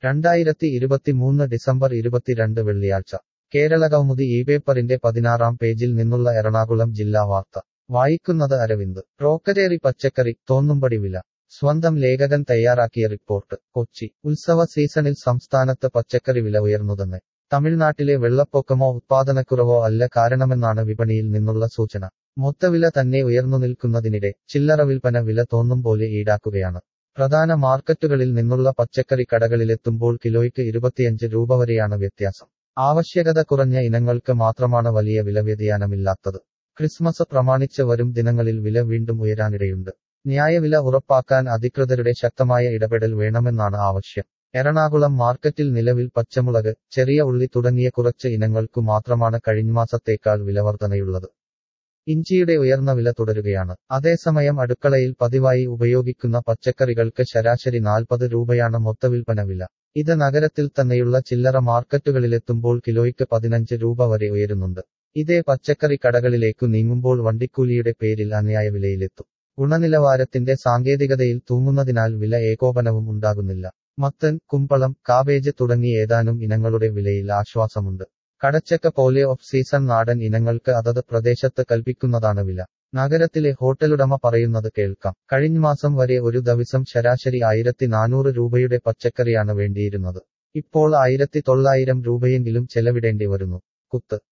രണ്ടായിരത്തി ഇരുപത്തിമൂന്ന് ഡിസംബർ ഇരുപത്തിരണ്ട് വെള്ളിയാഴ്ച കേരളകൗമുദി ഈ പേപ്പറിന്റെ പതിനാറാം പേജിൽ നിന്നുള്ള എറണാകുളം ജില്ലാ വാർത്ത വായിക്കുന്നത് അരവിന്ദ് റോക്കരേറി പച്ചക്കറി തോന്നുംപടി വില സ്വന്തം ലേഖകൻ തയ്യാറാക്കിയ റിപ്പോർട്ട് കൊച്ചി ഉത്സവ സീസണിൽ സംസ്ഥാനത്ത് പച്ചക്കറി വില ഉയർന്നുതന്നെ തമിഴ്നാട്ടിലെ വെള്ളപ്പൊക്കമോ ഉത്പാദനക്കുറവോ അല്ല കാരണമെന്നാണ് വിപണിയിൽ നിന്നുള്ള സൂചന മൊത്തവില തന്നെ ഉയർന്നു നിൽക്കുന്നതിനിടെ ചില്ലറ വിൽപ്പന വില തോന്നും പോലെ ഈടാക്കുകയാണ് പ്രധാന മാർക്കറ്റുകളിൽ നിന്നുള്ള പച്ചക്കറി കടകളിലെത്തുമ്പോൾ കിലോയ്ക്ക് ഇരുപത്തിയഞ്ച് രൂപ വരെയാണ് വ്യത്യാസം ആവശ്യകത കുറഞ്ഞ ഇനങ്ങൾക്ക് മാത്രമാണ് വലിയ വില വ്യതിയാനമില്ലാത്തത് ക്രിസ്മസ് പ്രമാണിച്ച് വരും ദിനങ്ങളിൽ വില വീണ്ടും ഉയരാനിടയുണ്ട് ന്യായവില ഉറപ്പാക്കാൻ അധികൃതരുടെ ശക്തമായ ഇടപെടൽ വേണമെന്നാണ് ആവശ്യം എറണാകുളം മാർക്കറ്റിൽ നിലവിൽ പച്ചമുളക് ചെറിയ ഉള്ളി തുടങ്ങിയ കുറച്ച് ഇനങ്ങൾക്കു മാത്രമാണ് കഴിഞ്ഞമാസത്തേക്കാൾ വിലവർധനയുള്ളത് ഇഞ്ചിയുടെ ഉയർന്ന വില തുടരുകയാണ് അതേസമയം അടുക്കളയിൽ പതിവായി ഉപയോഗിക്കുന്ന പച്ചക്കറികൾക്ക് ശരാശരി നാൽപ്പത് രൂപയാണ് മൊത്തവിൽപ്പന വില ഇത് നഗരത്തിൽ തന്നെയുള്ള ചില്ലറ മാർക്കറ്റുകളിലെത്തുമ്പോൾ കിലോയ്ക്ക് പതിനഞ്ച് രൂപ വരെ ഉയരുന്നുണ്ട് ഇതേ പച്ചക്കറി കടകളിലേക്കു നീങ്ങുമ്പോൾ വണ്ടിക്കൂലിയുടെ പേരിൽ അന്യായ വിലയിലെത്തും ഗുണനിലവാരത്തിന്റെ സാങ്കേതികതയിൽ തൂങ്ങുന്നതിനാൽ വില ഏകോപനവും ഉണ്ടാകുന്നില്ല മത്തൻ കുമ്പളം കാബേജ് തുടങ്ങി ഏതാനും ഇനങ്ങളുടെ വിലയിൽ ആശ്വാസമുണ്ട് കടച്ചക്ക പോലെ ഓഫ് സീസൺ നാടൻ ഇനങ്ങൾക്ക് അതത് പ്രദേശത്ത് കൽപ്പിക്കുന്നതാണ് വില നഗരത്തിലെ ഹോട്ടലുടമ പറയുന്നത് കേൾക്കാം കഴിഞ്ഞ മാസം വരെ ഒരു ദിവസം ശരാശരി ആയിരത്തി നാനൂറ് രൂപയുടെ പച്ചക്കറിയാണ് വേണ്ടിയിരുന്നത് ഇപ്പോൾ ആയിരത്തി തൊള്ളായിരം രൂപയെങ്കിലും ചെലവിടേണ്ടി വരുന്നു കുത്ത്